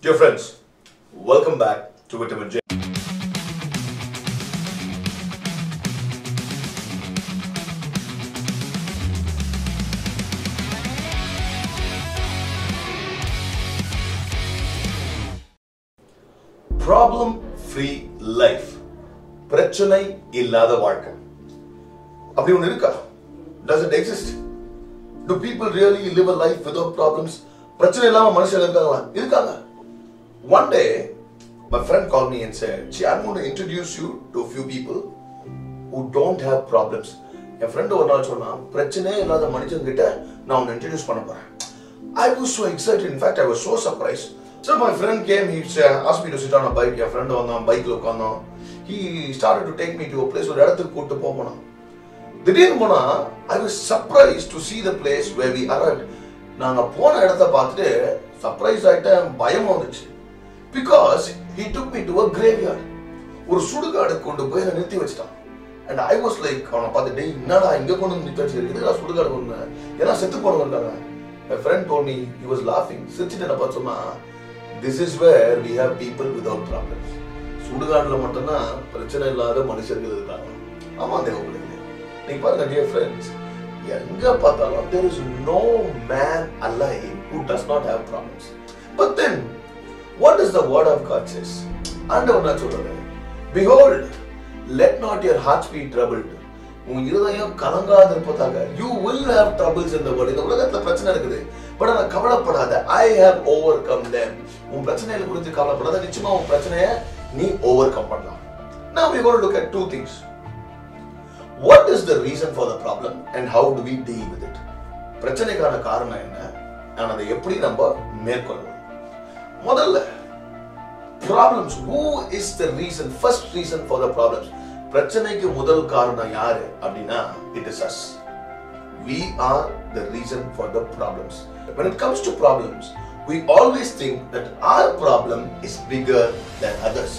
Dear friends, welcome back to Vitamin J. Problem free life. பிரச்சனை இல்லாத வாழ்க்கை அப்படி ஒன்று இருக்கா does it exist do people really live a life without problems பிரச்சனை இல்லாம மனுஷங்க இருக்காங்களா இருக்காங்க one day my friend called me and said gee i'm going to introduce you to a few people who don't have problems என் friend ஒரு நாள் சொன்னான் பிரச்சனையே இல்லாத மனுஷங்க கிட்ட நான் உன்னை இன்ட்ரடியூஸ் பண்ண போறேன் I was so excited. In fact, I was so surprised. So my friend came. He uh, asked me to sit on a bike. N friend வந்தான் பைக்ல உட்காந்தோம். He started to take me to a place ஒரு இடத்துக்கு கூட்டு போக போனான். திடீர்னு போனா I was surprised to see the place where we arrived. நாங்க போன இடத்த பார்த்துட்டு சர்ப்ரைஸ் ஆயிட்டேன் பயம் வந்துச்சு because he took me to a graveyard ஒரு சுடுகாடு கொண்டு போய் என்னை நிறுத்தி வச்சிட்டான் அண்ட் ஐ வாஸ் லைக் அவனை பார்த்து டேய் என்னடா இங்க கொண்டு வந்து நிக்க வச்சிருக்கு இதுடா சுடுகாடு கொண்டு ஏன்னா செத்து போனவங்க இருக்காங்க my friend told me he was laughing சிரிச்சிட்டு என்ன பார்த்து சொன்னா this is where we have people without problems சுடுகாடுல மட்டும்தான் பிரச்சனை இல்லாத மனுஷர்கள் இருக்காங்க ஆமா தேவ பிள்ளைகளே நீங்க பாருங்க dear friends எங்க பார்த்தாலும் there is no man alive who does not have problems but then what does the word of God says ஆண்டவர் நான் சொல்றேன் behold let not your hearts be troubled உன் இருதயம் கலங்காது இருப்பதாக you will have troubles in the world இந்த உலகத்துல பிரச்சனை இருக்குது பட் ஆனா கவலைப்படாத I have overcome them உன் பிரச்சனைகளை குறித்து கவலைப்படாத நிச்சயமா உன் பிரச்சனையை நீ ஓவர் கம் பண்ணலாம் now we going to look at two things what is the reason for the problem and how do we deal with it பிரச்சனைக்கான காரணம் என்ன நான் அதை எப்படி நம்ம மேற்கொள்ளணும் முதல்ல problems who is the reason first reason for the problems பிரச்சனைக்கு முதல் காரணம் யாரு அப்படின்னா it is us we are the reason for the problems when it comes to problems we always think that our problem is bigger than others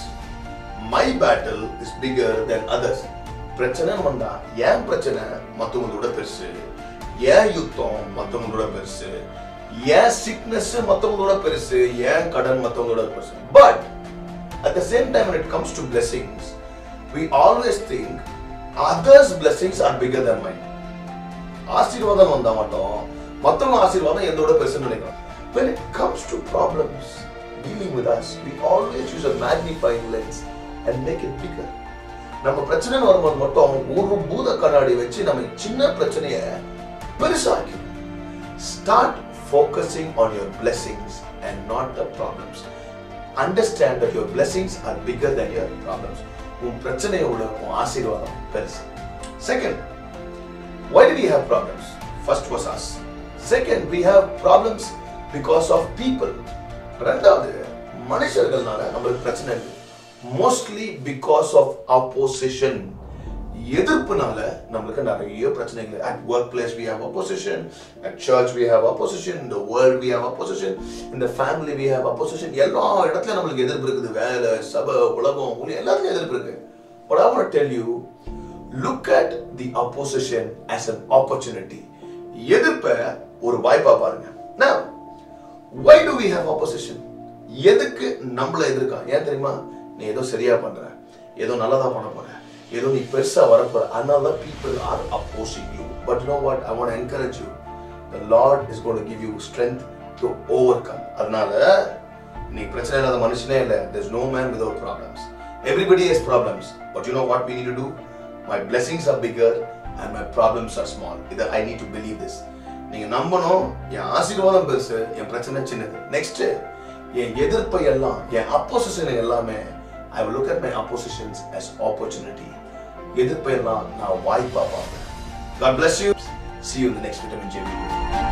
my battle is bigger than others பிரச்சனை வந்தா ஏன் பிரச்சனை மத்தவங்களோட பெருசு ஏன் யுத்தம் மத்தவங்களோட பெருசு ஏன் சிக்னஸ் மத்தவங்களோட பெருசு ஏன் கடன் மத்தவங்களோட பெருசு but at the same time when it comes to blessings we always think others blessings are bigger than mine ஆசீர்வாதம் வந்தா மட்டும் மத்தவங்க ஆசீர்வாதம் என்னோட பெருசுன்னு நினைக்கிறோம் when it comes to problems dealing with us we always use a magnifying lens and make it bigger நம்ம பிரச்சனை வரும்போது மட்டும் ஒரு பூத கண்ணாடி வச்சு நம்ம சின்ன பிரச்சனைய பெருசாக்கி start focusing on your blessings and not the problems understand that your blessings are bigger than your problems உன் பிரச்சனையோட உன் ஆசீர்வாதம் பெருசு second why do we have problems first was us second we have problems because of people ரெண்டாவது மனுஷர்கள்னால நம்மளுக்கு பிரச்சனை இருக்கு mostly because of opposition எதிர்ப்புனால நம்மளுக்கு நிறைய பிரச்சனைகள் at workplace we have opposition at church we have opposition in the world we have opposition in the family we have opposition எல்லா இடத்துலயும் நம்மளுக்கு எதிர்ப்பு இருக்குது வேலை சபை உலகம் ஊழியம், எல்லாத்துலயும் எதிர்ப்பு இருக்கு but I want to tell you look at the opposition as an opportunity எதிர்ப்பை ஒரு வாய்ப்பா பாருங்க now why do we have opposition எதுக்கு நம்மள எதிர்க்கான் ஏன் தெரியுமா நீ ஏதோ சரியா பண்ற ஏதோ நல்லதா பண்ண போற ஏதோ நீ பெருசா வரப்போற another people are opposing you but you know what i want to encourage you the lord is going to give you strength to overcome அதனால நீ பிரச்சனை இல்லாத மனுஷனே இல்ல there's no man without problems everybody has problems but you know what we need to do my blessings are bigger and my problems are small இதை i need to believe this நீங்க நம்பணும் என் ஆசீர்வாதம் பெருசு என் பிரச்சனை சின்னது நெக்ஸ்ட் என் எதிர்ப்பை எல்லாம் என் opposition எல்லாமே ஐ will look at my oppositions as opportunity எதிர்ப்பை எல்லாம் நான் வாய்ப்பா பார்ப்பேன் God bless you see you in the next vitamin J video